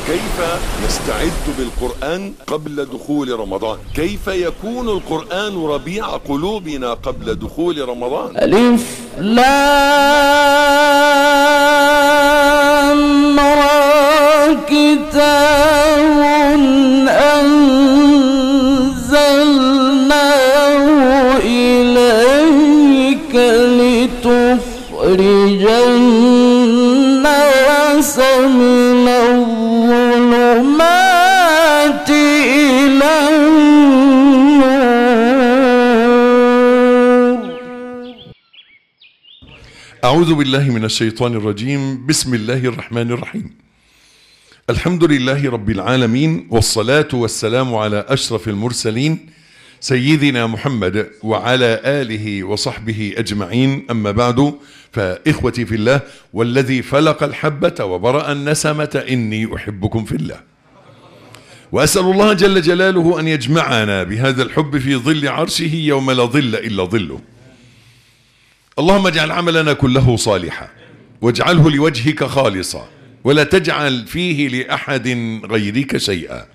كيف نستعد بالقرآن قبل دخول رمضان كيف يكون القرآن ربيع قلوبنا قبل دخول رمضان ألف لام را كتاب أنزلناه إليك لتخرج الناس من الظلمات إلى النور أعوذ بالله من الشيطان الرجيم بسم الله الرحمن الرحيم الحمد لله رب العالمين والصلاة والسلام على أشرف المرسلين سيدنا محمد وعلى آله وصحبه أجمعين أما بعد فإخوتي في الله والذي فلق الحبة وبرأ النسمة إني أحبكم في الله وأسأل الله جل جلاله أن يجمعنا بهذا الحب في ظل عرشه يوم لا ظل إلا ظله اللهم اجعل عملنا كله صالحا واجعله لوجهك خالصا ولا تجعل فيه لأحد غيرك شيئا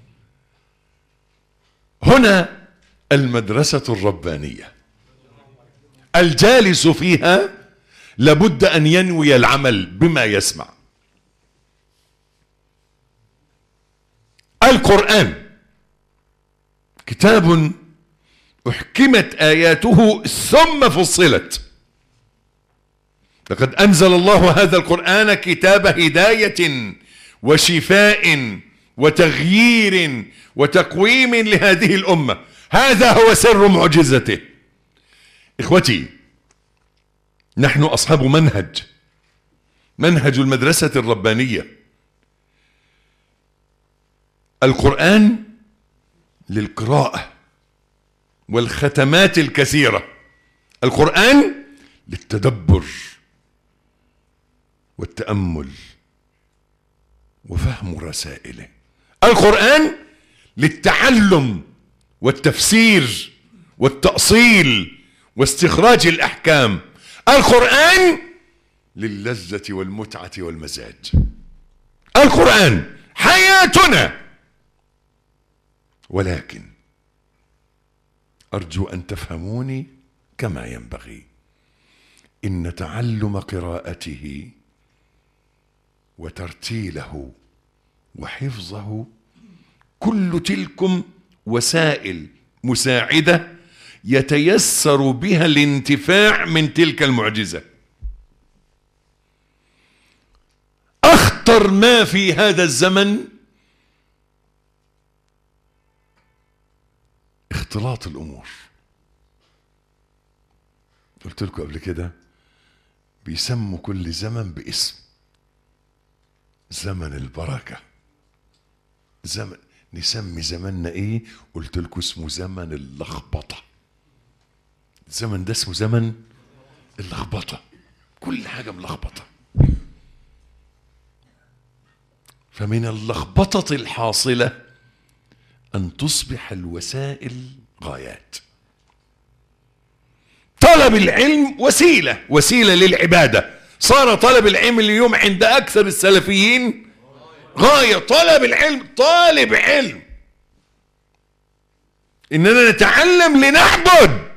هنا المدرسة الربانية الجالس فيها لابد أن ينوي العمل بما يسمع القرآن كتاب احكمت آياته ثم فصلت لقد أنزل الله هذا القرآن كتاب هداية وشفاء وتغيير وتقويم لهذه الأمة هذا هو سر معجزته إخوتي نحن أصحاب منهج منهج المدرسة الربانية القرآن للقراءة والختمات الكثيرة القرآن للتدبر والتأمل وفهم رسائله القرآن للتعلم والتفسير والتأصيل واستخراج الأحكام القرآن للذة والمتعة والمزاج القرآن حياتنا ولكن أرجو أن تفهموني كما ينبغي إن تعلم قراءته وترتيله وحفظه كل تلكم وسائل مساعدة يتيسر بها الانتفاع من تلك المعجزة أخطر ما في هذا الزمن اختلاط الأمور قلت لكم قبل كده بيسموا كل زمن باسم زمن البركة زمن نسمي زمننا ايه قلت لكم اسمه زمن اللخبطة الزمن ده اسمه زمن اللخبطة كل حاجة ملخبطة فمن اللخبطة الحاصلة أن تصبح الوسائل غايات طلب العلم وسيلة وسيلة للعبادة صار طلب العلم اليوم عند أكثر السلفيين غاية طلب العلم طالب علم إننا نتعلم لنعبد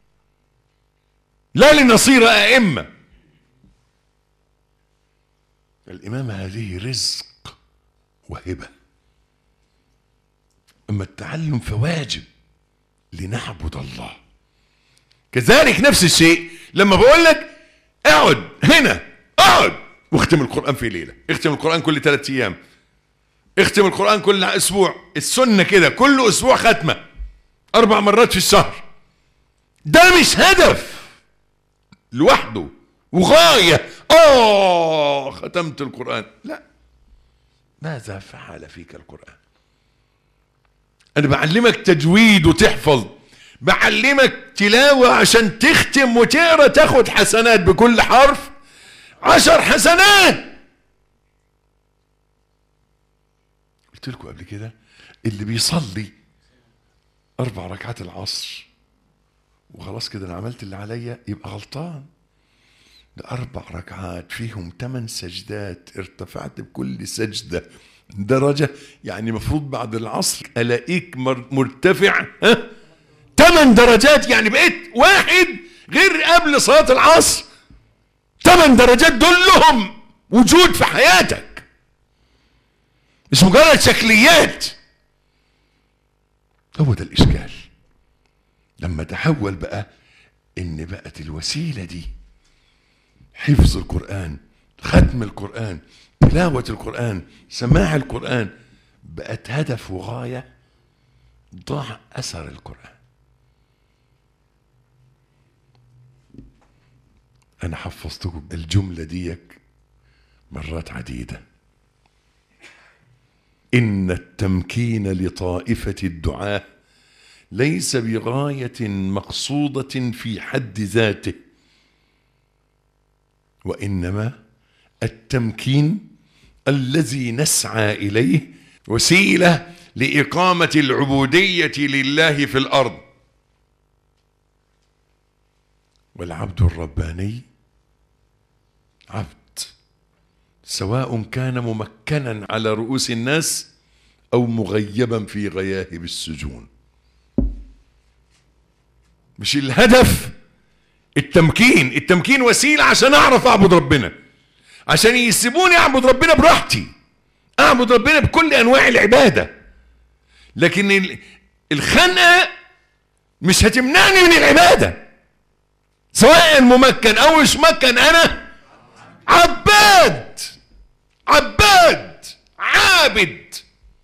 لا لنصير أئمة الإمامة هذه رزق وهبة أما التعلم فواجب لنعبد الله كذلك نفس الشيء لما بقول لك اقعد هنا اقعد واختم القرآن في ليلة اختم القرآن كل ثلاثة أيام اختم القرآن كل أسبوع السنة كده كل أسبوع ختمة أربع مرات في الشهر ده مش هدف لوحده وغاية آه ختمت القرآن لا ماذا فعل فيك القرآن أنا بعلمك تجويد وتحفظ بعلمك تلاوة عشان تختم وتقرا تاخد حسنات بكل حرف عشر حسنات قلت لكم قبل كده اللي بيصلي أربع ركعات العصر وخلاص كده أنا عملت اللي عليا يبقى غلطان ده أربع ركعات فيهم ثمان سجدات ارتفعت بكل سجدة درجة يعني مفروض بعد العصر ألاقيك مر- مرتفع ها ثمان درجات يعني بقيت واحد غير قبل صلاة العصر ثمان درجات دول لهم وجود في حياتك مش مجرد شكليات هو ده الإشكال لما تحول بقى إن بقت الوسيلة دي حفظ القرآن ختم القرآن تلاوة القرآن سماع القرآن بقت هدف وغاية ضاع أثر القرآن أنا حفظتكم الجملة ديك مرات عديدة إن التمكين لطائفة الدعاة ليس بغاية مقصودة في حد ذاته وإنما التمكين الذي نسعى إليه وسيلة لإقامة العبودية لله في الأرض والعبد الرباني عبد سواء كان ممكنا على رؤوس الناس أو مغيبا في غياهب السجون مش الهدف التمكين التمكين وسيلة عشان أعرف أعبد ربنا عشان يسيبوني أعبد ربنا براحتي أعبد ربنا بكل أنواع العبادة لكن ال- الخنقة مش هتمنعني من العبادة سواء ممكن أو مش ممكن أنا عباد عباد عابد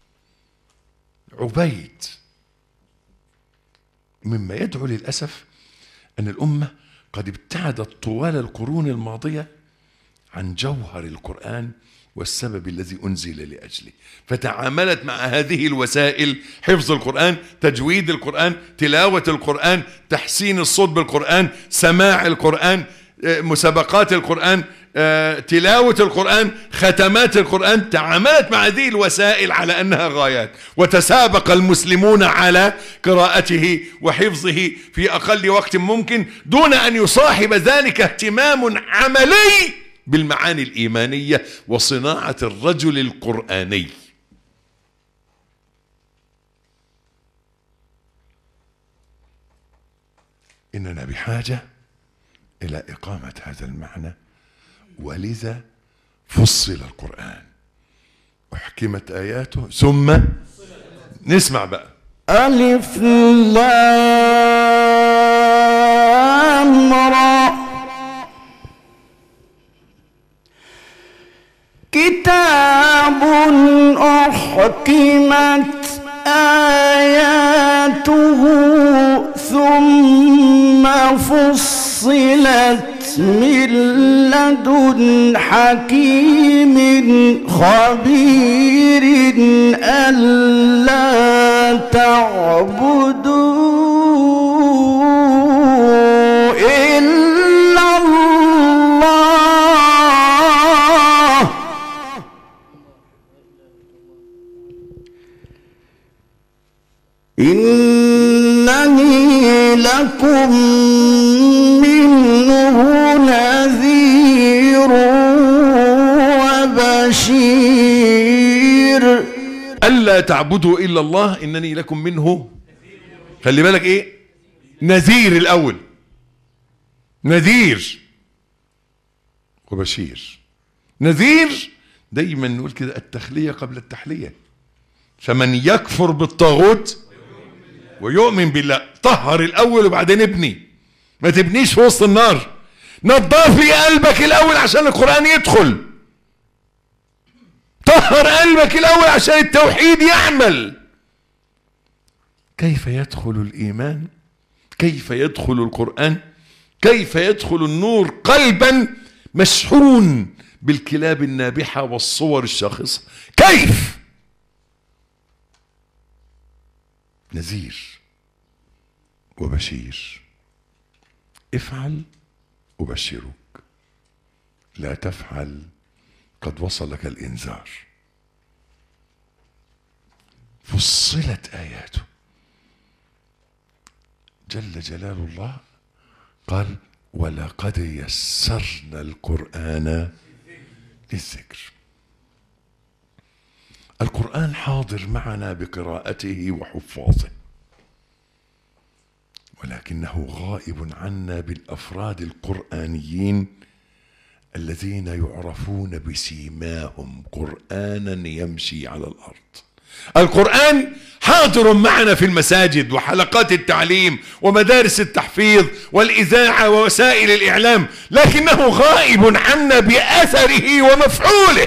عبيد مما يدعو للأسف أن الأمة قد ابتعدت طوال القرون الماضية عن جوهر القرآن والسبب الذي أنزل لأجله فتعاملت مع هذه الوسائل حفظ القرآن تجويد القرآن تلاوة القرآن تحسين الصوت بالقرآن سماع القرآن آه، مسابقات القرآن آه، تلاوة القرآن ختمات القرآن تعاملت مع هذه الوسائل على أنها غايات وتسابق المسلمون على قراءته وحفظه في أقل وقت ممكن دون أن يصاحب ذلك اهتمام عملي بالمعاني الإيمانية وصناعة الرجل القرآني إننا بحاجة إلى إقامة هذا المعنى ولذا فصل القرآن وحكمت آياته ثم نسمع بقى ألف لام را كتاب أحكمت آياته ثم فصلت من لدن حكيم خبير ألا تعبدوا إلا الله إنني لكم منه نذير وبشير ألا تعبدوا إلا الله إنني لكم منه خلي بالك إيه نذير الأول نذير وبشير نذير دايما نقول كده التخلية قبل التحلية فمن يكفر بالطاغوت ويؤمن بالله طهر الأول وبعدين ابني ما تبنيش في وسط النار نظف لي قلبك الأول عشان القرآن يدخل طهر قلبك الاول عشان التوحيد يعمل كيف يدخل الايمان كيف يدخل القران كيف يدخل النور قلبا مشحون بالكلاب النابحه والصور الشاخصه كيف نذير وبشير افعل ابشرك لا تفعل قد وصلك الانذار فصلت اياته جل جلال الله قال ولقد يسرنا القران للذكر القرآن حاضر معنا بقراءته وحفاظه ولكنه غائب عنا بالافراد القرانيين الذين يعرفون بسيماهم قرانا يمشي على الارض القران حاضر معنا في المساجد وحلقات التعليم ومدارس التحفيظ والاذاعه ووسائل الاعلام لكنه غائب عنا باثره ومفعوله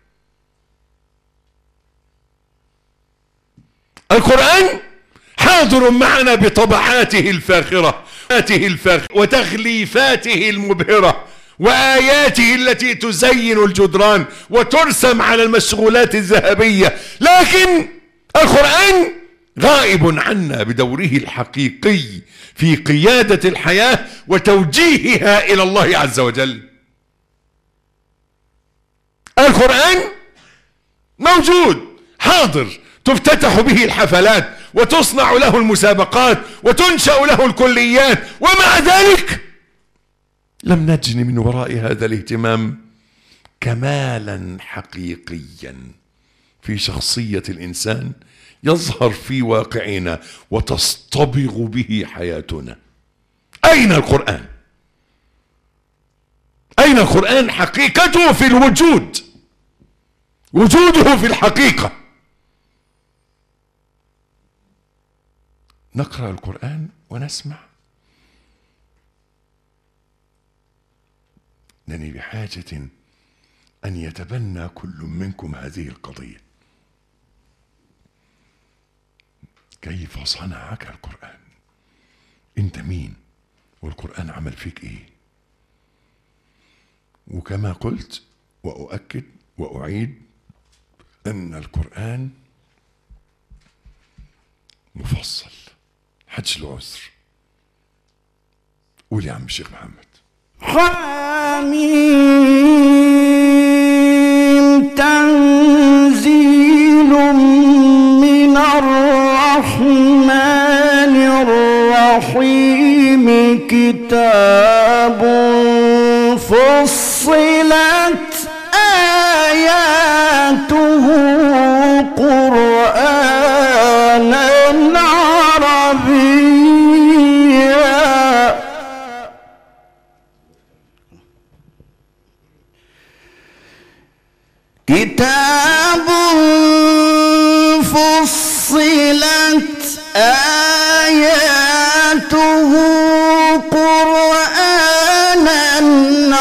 القران حاضر معنا بطبعاته الفاخرة الفاخرة وتغليفاته المبهرة وآياته التي تزين الجدران وترسم على المشغولات الذهبية لكن القرآن غائب عنا بدوره الحقيقي في قيادة الحياة وتوجيهها إلى الله عز وجل القرآن موجود حاضر تفتتح به الحفلات وتصنع له المسابقات وتنشأ له الكليات ومع ذلك لم نجن من وراء هذا الاهتمام كمالا حقيقيا في شخصية الإنسان يظهر في واقعنا وتصطبغ به حياتنا أين القرآن؟ أين القرآن حقيقته في الوجود وجوده في الحقيقة نقرأ القرآن ونسمع إنني بحاجة أن يتبنى كل منكم هذه القضية كيف صنعك القرآن أنت مين والقرآن عمل فيك إيه وكما قلت وأؤكد وأعيد أن القرآن مفصل حج العسر قول يا عم الشيخ محمد حميم تنزيل من الرحمن الرحيم كتاب فصلت آياته قرآنا عربيا كتاب فصلت آياته قرآنا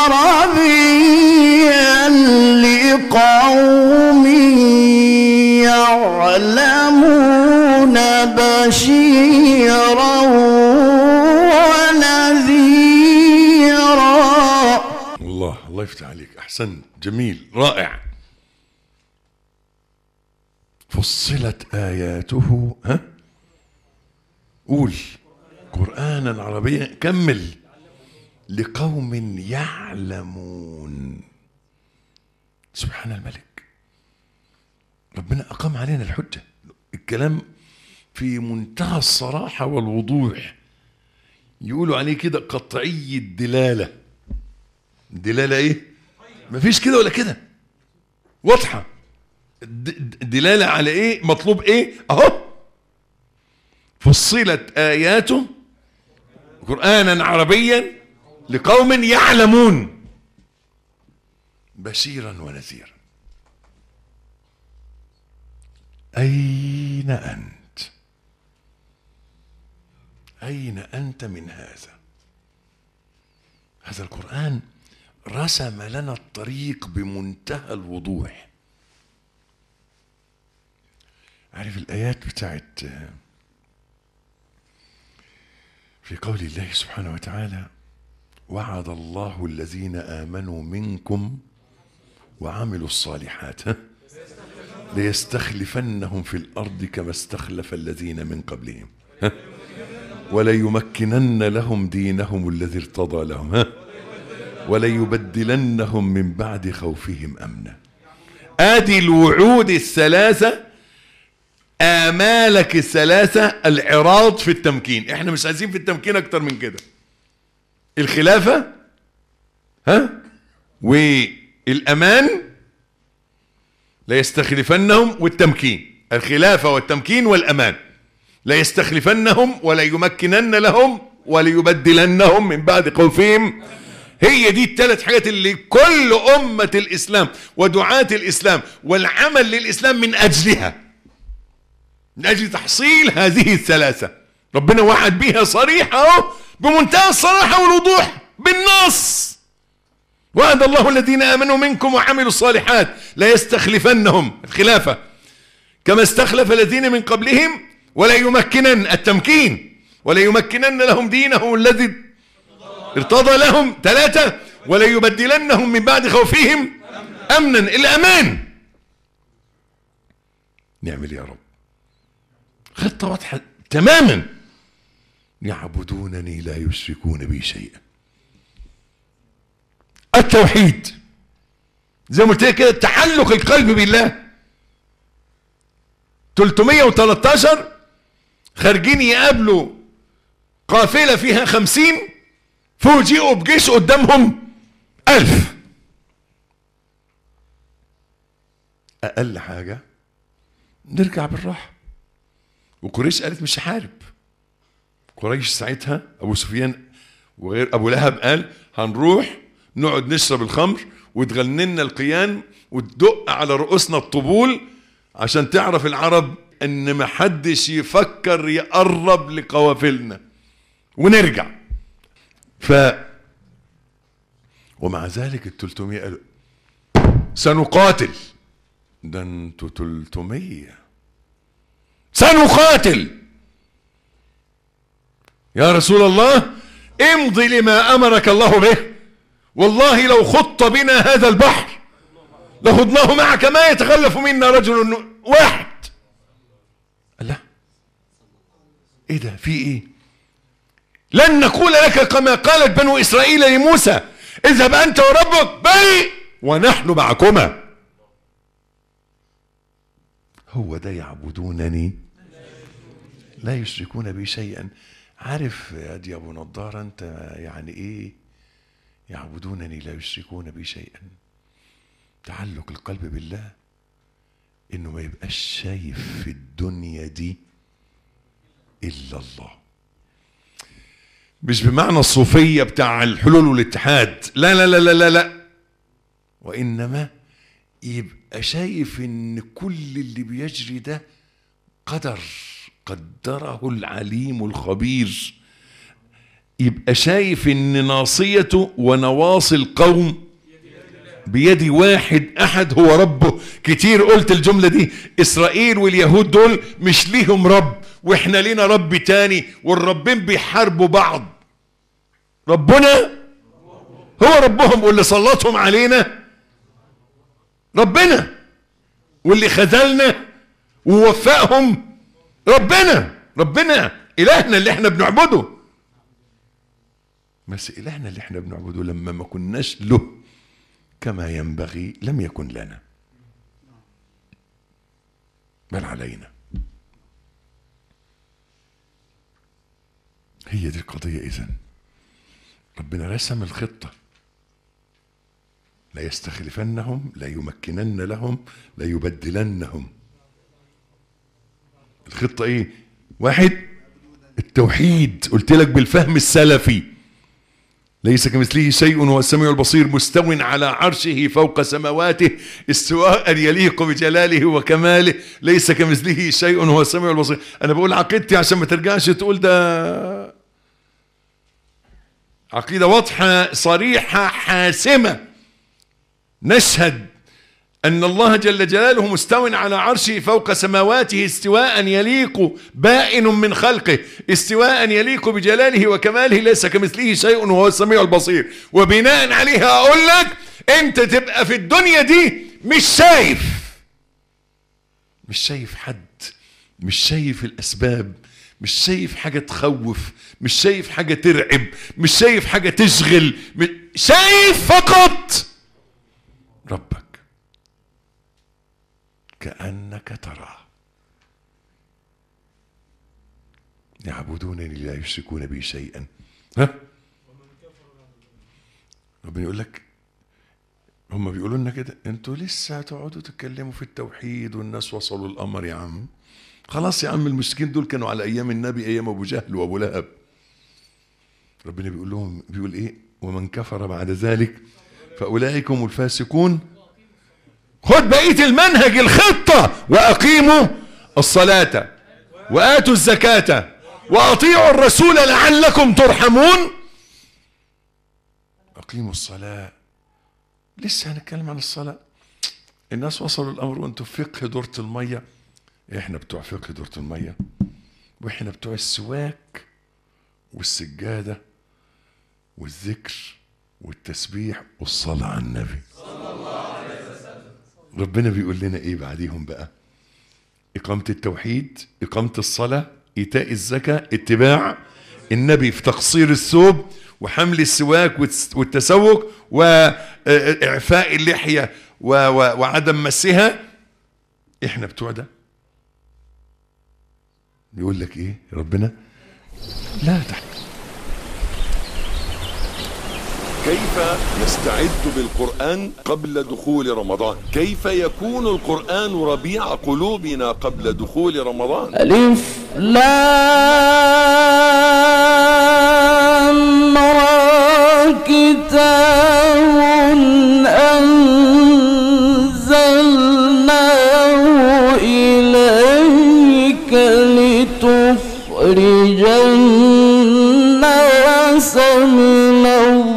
عربيا لقوم يعلمون بشيرا ونذيرا الله الله يفتح عليك احسن جميل رائع فصلت اياته ها قول قرانا عربيا كمل لقوم يعلمون سبحان الملك ربنا اقام علينا الحجه الكلام في منتهى الصراحه والوضوح يقولوا عليه كده قطعي الدلاله دلاله ايه مفيش كده ولا كده واضحه د- د- دلاله على ايه مطلوب ايه اهو فصلت اياته قرانا عربيا لقوم يعلمون بشيرا ونذيرا اين انت اين انت من هذا هذا القران رسم لنا الطريق بمنتهى الوضوح عارف الآيات بتاعت في قول الله سبحانه وتعالى وعد الله الذين آمنوا منكم وعملوا الصالحات ها؟ ليستخلفنهم في الأرض كما استخلف الذين من قبلهم ها؟ وليمكنن لهم دينهم الذي ارتضى لهم ها؟ وليبدلنهم من بعد خوفهم امنا ادي الوعود الثلاثه امالك الثلاثه العراض في التمكين احنا مش عايزين في التمكين اكتر من كده الخلافه ها والامان لا يستخلفنهم والتمكين الخلافة والتمكين والأمان لا يستخلفنهم ولا يمكنن لهم ولا يبدلنهم من بعد خوفهم هي دي الثلاث حاجات اللي كل أمة الإسلام ودعاة الإسلام والعمل للإسلام من أجلها من أجل تحصيل هذه الثلاثة ربنا وعد بها صريحة أهو بمنتهى الصراحة والوضوح بالنص وعد الله الذين آمنوا منكم وعملوا الصالحات لا يستخلفنهم الخلافة كما استخلف الذين من قبلهم ولا يمكنن التمكين ولا يمكنن لهم دينهم الذي ارتضى لهم ثلاثة ولا يبدلنهم من بعد خوفهم أمنا الأمان نعمل يا رب خطة واضحة تماما يعبدونني لا يشركون بي شيئا التوحيد زي ما قلت لك كده تعلق القلب بالله 313 خارجين يقابلوا قافلة فيها خمسين فوجئوا بجيش قدامهم ألف أقل حاجة نرجع بالراحة وقريش قالت مش هحارب قريش ساعتها أبو سفيان وغير أبو لهب قال هنروح نقعد نشرب الخمر وتغنلنا القيان وتدق على رؤوسنا الطبول عشان تعرف العرب ان محدش يفكر يقرب لقوافلنا ونرجع ف ومع ذلك ال 300 قالوا سنقاتل ده انتوا 300 سنقاتل يا رسول الله امضي لما امرك الله به والله لو خط بنا هذا البحر لخضناه معك ما يتخلف منا رجل واحد لا ايه ده في ايه لن نقول لك كما قالت بنو اسرائيل لموسى اذهب انت وربك بل ونحن معكما هو ده يعبدونني لا يشركون بي شيئا عارف يا دي ابو نضاره انت يعني ايه يعبدونني لا يشركون بي شيئا تعلق القلب بالله انه ما يبقاش شايف في الدنيا دي الا الله مش بمعنى الصوفيه بتاع الحلول والاتحاد لا لا لا لا لا, لا. وانما يبقى شايف ان كل اللي بيجري ده قدر قدره العليم الخبير يبقى شايف ان ناصيته ونواصي القوم بيد واحد احد هو ربه كتير قلت الجملة دي اسرائيل واليهود دول مش ليهم رب واحنا لينا رب تاني والربين بيحاربوا بعض ربنا هو ربهم واللي سلطهم علينا ربنا واللي خذلنا ووفقهم ربنا ربنا الهنا اللي احنا بنعبده بس إلهنا اللي احنا بنعبده لما ما كناش له كما ينبغي لم يكن لنا بل علينا هي دي القضية إذن ربنا رسم الخطة لا يستخلفنهم لا يمكنن لهم لا يبدلنهم الخطة ايه واحد التوحيد قلت لك بالفهم السلفي ليس كمثله شيء وهو السميع البصير مستو على عرشه فوق سماواته استواء يليق بجلاله وكماله ليس كمثله شيء وهو السميع البصير انا بقول عقيدتي عشان ما ترجعش تقول ده عقيدة واضحة صريحة حاسمة نشهد أن الله جل جلاله مستو على عرشه فوق سماواته استواء يليق بائن من خلقه استواء يليق بجلاله وكماله ليس كمثله شيء وهو السميع البصير وبناء عليها أقول لك أنت تبقى في الدنيا دي مش شايف مش شايف حد مش شايف الأسباب مش شايف حاجة تخوف مش شايف حاجة ترعب مش شايف حاجة تشغل شايف فقط ربك كأنك تراه يعبدونني لا يشركون بي شيئا ها ربنا يقول لك هم بيقولوا لنا كده انتوا لسه هتقعدوا تتكلموا في التوحيد والناس وصلوا الامر يا عم خلاص يا عم المشركين دول كانوا على ايام النبي ايام ابو جهل وابو لهب ربنا بيقول لهم بيقول ايه ومن كفر بعد ذلك فاولئك هم الفاسقون خد بقيه المنهج الخطه واقيموا الصلاه واتوا الزكاه واطيعوا الرسول لعلكم ترحمون اقيموا الصلاه لسه هنتكلم عن الصلاه الناس وصلوا الامر وانتم في فقه دوره الميه احنا بتوع فقه دوره الميه واحنا بتوع السواك والسجاده والذكر والتسبيح والصلاه على النبي ربنا بيقول لنا ايه بعديهم بقى إقامة التوحيد إقامة الصلاة إيتاء الزكاة اتباع النبي في تقصير الثوب وحمل السواك والس- والتسوق وإعفاء اللحية و- و- وعدم مسها إحنا بتوع ده بيقول لك إيه ربنا لا تحت كيف نستعد بالقرآن قبل دخول رمضان كيف يكون القرآن ربيع قلوبنا قبل دخول رمضان ألف لام را كتاب أنزلناه إليك لتخرج الناس من